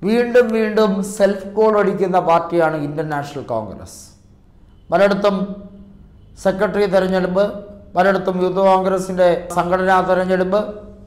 വീണ്ടും വീണ്ടും self goal അടിക്കുന്ന പാർട്ടിയാണ് ഇന്ത്യൻ നാഷണൽ കോൺഗ്രസ് പലയിടത്തും സെക്രട്ടറി തെരഞ്ഞെടുപ്പ് പലയിടത്തും യൂത്ത് കോൺഗ്രസിൻ്റെ സംഘടനാ തെരഞ്ഞെടുപ്പ്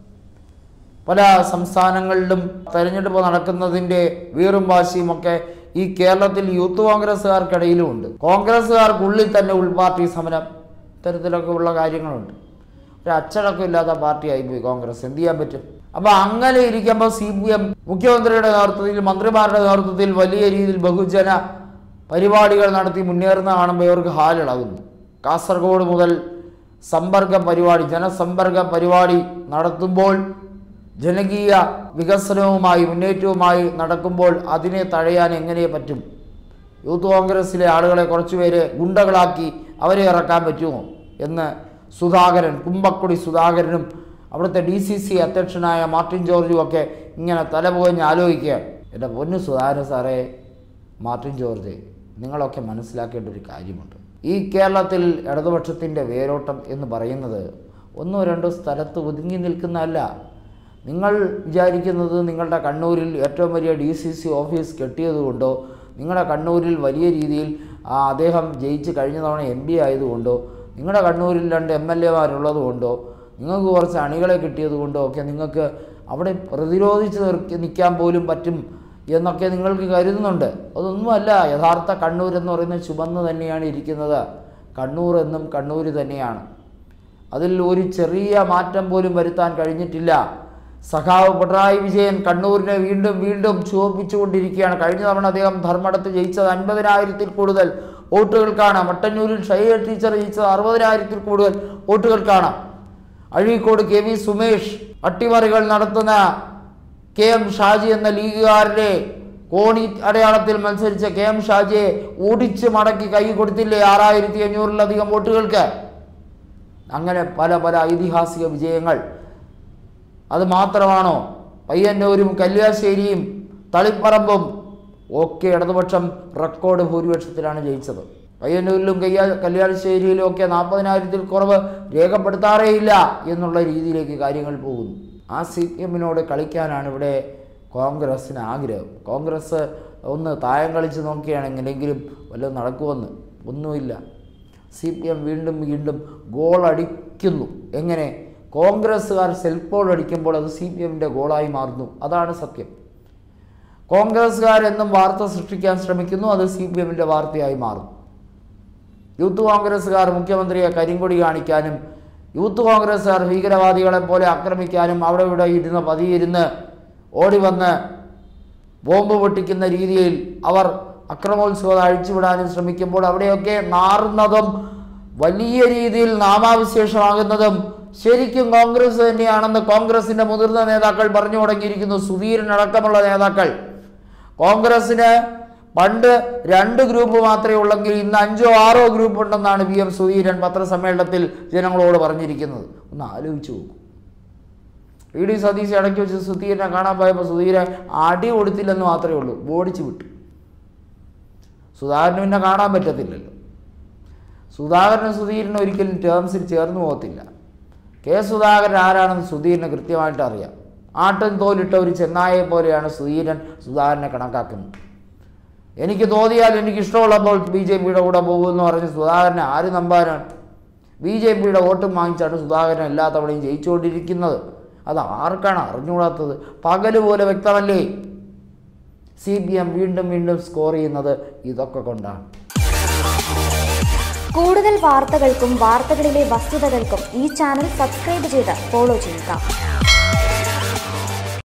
പല സംസ്ഥാനങ്ങളിലും തെരഞ്ഞെടുപ്പ് നടക്കുന്നതിൻ്റെ വീറും വാശിയും ഒക്കെ ഈ കേരളത്തിൽ യൂത്ത് കോൺഗ്രസ്സുകാർക്കിടയിലും ഉണ്ട് കോൺഗ്രസ്സുകാർക്കുള്ളിൽ തന്നെ ഉൾപാർട്ടി സമരം ഇത്തരത്തിലൊക്കെ ഉള്ള കാര്യങ്ങളുണ്ട് ഒരു അച്ചടക്കമില്ലാത്ത പാർട്ടിയായി പോയി കോൺഗ്രസ് എന്ത് ചെയ്യാൻ പറ്റും അപ്പോൾ അങ്ങനെ ഇരിക്കുമ്പോൾ സി പി എം മുഖ്യമന്ത്രിയുടെ നേതൃത്വത്തിൽ മന്ത്രിമാരുടെ നേതൃത്വത്തിൽ വലിയ രീതിയിൽ ബഹുജന പരിപാടികൾ നടത്തി മുന്നേറുന്ന കാണുമ്പോൾ ഇവർക്ക് ഹാലിളകുന്നു കാസർഗോഡ് മുതൽ സമ്പർക്ക പരിപാടി ജനസമ്പർക്ക പരിപാടി നടത്തുമ്പോൾ ജനകീയ വികസനവുമായി മുന്നേറ്റവുമായി നടക്കുമ്പോൾ അതിനെ തഴയാൻ എങ്ങനെ പറ്റും യൂത്ത് കോൺഗ്രസ്സിലെ ആളുകളെ കുറച്ചുപേരെ ഗുണ്ടകളാക്കി അവരെ ഇറക്കാൻ പറ്റുമോ എന്ന് സുധാകരൻ കുമ്പക്കുടി സുധാകരനും അവിടുത്തെ ഡി സി സി അധ്യക്ഷനായ മാർട്ടിൻ ജോർജും ഒക്കെ ഇങ്ങനെ തലപോഞ്ഞ് ആലോചിക്കുകയാണ് എൻ്റെ പൊന്നു സുധാകരൻ സാറേ മാർട്ടിൻ ജോർജ് നിങ്ങളൊക്കെ മനസ്സിലാക്കേണ്ട ഒരു കാര്യമുണ്ട് ഈ കേരളത്തിൽ ഇടതുപക്ഷത്തിൻ്റെ വേരോട്ടം എന്ന് പറയുന്നത് ഒന്നോ രണ്ടോ സ്ഥലത്ത് ഒതുങ്ങി നിൽക്കുന്നതല്ല നിങ്ങൾ വിചാരിക്കുന്നത് നിങ്ങളുടെ കണ്ണൂരിൽ ഏറ്റവും വലിയ ഡി സി സി ഓഫീസ് കെട്ടിയതുകൊണ്ടോ നിങ്ങളുടെ കണ്ണൂരിൽ വലിയ രീതിയിൽ ആ അദ്ദേഹം ജയിച്ച് കഴിഞ്ഞ തവണ എം പി ആയതുകൊണ്ടോ നിങ്ങളുടെ കണ്ണൂരിൽ രണ്ട് എം എൽ എമാരുള്ളത് കൊണ്ടോ നിങ്ങൾക്ക് കുറച്ച് അണികളെ കിട്ടിയത് കൊണ്ടോ ഒക്കെ നിങ്ങൾക്ക് അവിടെ പ്രതിരോധിച്ച് നിർത്തി നിൽക്കാൻ പോലും പറ്റും എന്നൊക്കെ നിങ്ങൾക്ക് കരുതുന്നുണ്ട് അതൊന്നുമല്ല യഥാർത്ഥ കണ്ണൂർ എന്ന് പറയുന്നത് ചുമന്ന് തന്നെയാണ് ഇരിക്കുന്നത് കണ്ണൂർ എന്നും കണ്ണൂർ തന്നെയാണ് അതിൽ ഒരു ചെറിയ മാറ്റം പോലും വരുത്താൻ കഴിഞ്ഞിട്ടില്ല സഖാവ് പിണറായി വിജയൻ കണ്ണൂരിനെ വീണ്ടും വീണ്ടും ചുവപ്പിച്ചുകൊണ്ടിരിക്കുകയാണ് കഴിഞ്ഞ തവണ അദ്ദേഹം ധർമ്മടത്ത് ജയിച്ചത് അൻപതിനായിരത്തിൽ കൂടുതൽ വോട്ടുകൾക്കാണ് മട്ടന്നൂരിൽ ഷൈയ ടീച്ചർ ജയിച്ചത് അറുപതിനായിരത്തിൽ കൂടുതൽ വോട്ടുകൾക്കാണ് അഴീക്കോട് കെ വി സുമേഷ് അട്ടിമറികൾ നടത്തുന്ന കെ എം ഷാജി എന്ന ലീഗുകാരനെ കോണി അടയാളത്തിൽ മത്സരിച്ച കെ എം ഷാജിയെ ഓടിച്ച് മടക്കി കൈ കൊടുത്തില്ലേ ആറായിരത്തി അഞ്ഞൂറിലധികം വോട്ടുകൾക്ക് അങ്ങനെ പല പല ഐതിഹാസിക വിജയങ്ങൾ അത് മാത്രമാണോ പയ്യന്നൂരും കല്യാശ്ശേരിയും തളിപ്പറമ്പും ഒക്കെ ഇടതുപക്ഷം റെക്കോർഡ് ഭൂരിപക്ഷത്തിലാണ് ജയിച്ചത് പയ്യന്നൂരിലും കയ്യാ കല്യാശ്ശേരിയിലും ഒക്കെ നാൽപ്പതിനായിരത്തിൽ കുറവ് രേഖപ്പെടുത്താറേയില്ല എന്നുള്ള രീതിയിലേക്ക് കാര്യങ്ങൾ പോകുന്നു ആ സി പി എമ്മിനോട് കളിക്കാനാണ് ഇവിടെ കോൺഗ്രസ്സിന് ആഗ്രഹം കോൺഗ്രസ് ഒന്ന് തായം കളിച്ച് നോക്കുകയാണെങ്കിലെങ്കിലും വല്ലതും നടക്കുമെന്ന് ഒന്നുമില്ല സി പി എം വീണ്ടും വീണ്ടും ഗോൾ അടിക്കുന്നു എങ്ങനെ കോൺഗ്രസ്സുകാർ സെൽഫ് ഗോൾ അടിക്കുമ്പോൾ അത് സി പി എമ്മിൻ്റെ ഗോളായി മാറുന്നു അതാണ് സത്യം കോൺഗ്രസ്സുകാരെന്നും വാർത്ത സൃഷ്ടിക്കാൻ ശ്രമിക്കുന്നു അത് സി പി എമ്മിൻ്റെ വാർത്തയായി മാറും യൂത്ത് കോൺഗ്രസ്സുകാർ മുഖ്യമന്ത്രിയെ കരിങ്കൊടി കാണിക്കാനും യൂത്ത് കോൺഗ്രസ്സുകാർ ഭീകരവാദികളെ പോലെ ആക്രമിക്കാനും അവിടെ ഇവിടെ ഇരുന്ന് പതിയിരുന്ന് ഓടി വന്ന് ബോംബ് പൊട്ടിക്കുന്ന രീതിയിൽ അവർ അക്രമോത്സവം അഴിച്ചുവിടാനും ശ്രമിക്കുമ്പോൾ അവിടെയൊക്കെ നാറുന്നതും വലിയ രീതിയിൽ നാമാവിശേഷമാകുന്നതും ശരിക്കും കോൺഗ്രസ് തന്നെയാണെന്ന് കോൺഗ്രസിന്റെ മുതിർന്ന നേതാക്കൾ പറഞ്ഞു തുടങ്ങിയിരിക്കുന്നു സുധീരൻ അടക്കമുള്ള നേതാക്കൾ കോൺഗ്രസിന് പണ്ട് രണ്ട് ഗ്രൂപ്പ് മാത്രമേ ഉള്ളെങ്കിൽ ഇന്ന് അഞ്ചോ ആറോ ഗ്രൂപ്പ് ഉണ്ടെന്നാണ് വി എം സുധീരൻ പത്രസമ്മേളനത്തിൽ ജനങ്ങളോട് പറഞ്ഞിരിക്കുന്നത് ഒന്ന് ആലോചിച്ച് നോക്കൂ ഇ ഡി സതീശ് ഇടയ്ക്ക് വെച്ച് സുധീരനെ കാണാൻ പോയപ്പോൾ സുധീരൻ അടി കൊടുത്തില്ലെന്ന് മാത്രമേ ഉള്ളൂ ഓടിച്ചു വിട്ടു സുധാകരന് പിന്നെ കാണാൻ പറ്റത്തില്ലല്ലോ സുധാകരനും സുധീരനും ഒരിക്കലും ടേംസിൽ ചേർന്ന് പോകത്തില്ല കെ സുധാകരൻ ആരാണെന്ന് സുധീരന് കൃത്യമായിട്ട് അറിയാം ആട്ടും തോലിട്ട ഒരു ചെന്നായെ പോലെയാണ് സുധീരൻ സുധാകരനെ കണക്കാക്കുന്നത് എനിക്ക് തോന്നിയാൽ എനിക്ക് ഇഷ്ടമുള്ളപ്പോൾ ബി ജെ പിയുടെ കൂടെ പോകുമെന്ന് പറഞ്ഞ് സുധാകരനെ ആര് നമ്പാനാണ് ബി ജെ പിയുടെ വോട്ടും വാങ്ങിച്ചാണ് സുധാകരൻ എല്ലാ തവണയും ജയിച്ചുകൊണ്ടിരിക്കുന്നത് അത് ആർക്കാണ് അറിഞ്ഞുകൂടാത്തത് പകല് പോലെ വ്യക്തമല്ലേ സി പി എം വീണ്ടും വീണ്ടും സ്കോർ ചെയ്യുന്നത് ഇതൊക്കെ കൊണ്ടാണ് കൂടുതൽ വാർത്തകൾക്കും വാർത്തകളിലെ വസ്തുതകൾക്കും ഈ ചാനൽ സബ്സ്ക്രൈബ് ചെയ്ത് ഫോളോ ചെയ്യുക